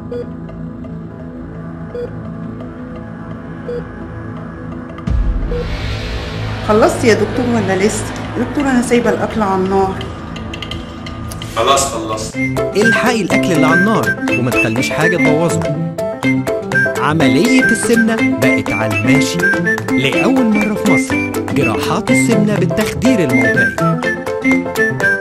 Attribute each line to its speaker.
Speaker 1: خلصت يا دكتور ولا لسه يا دكتور انا سايبه الاكل على النار
Speaker 2: خلاص خلصت
Speaker 3: الحقي الأكل اللي على النار وما تخليش حاجة تبوظه عملية السمنة بقت على الماشي لأول مرة في مصر جراحات السمنة بالتخدير الموضعي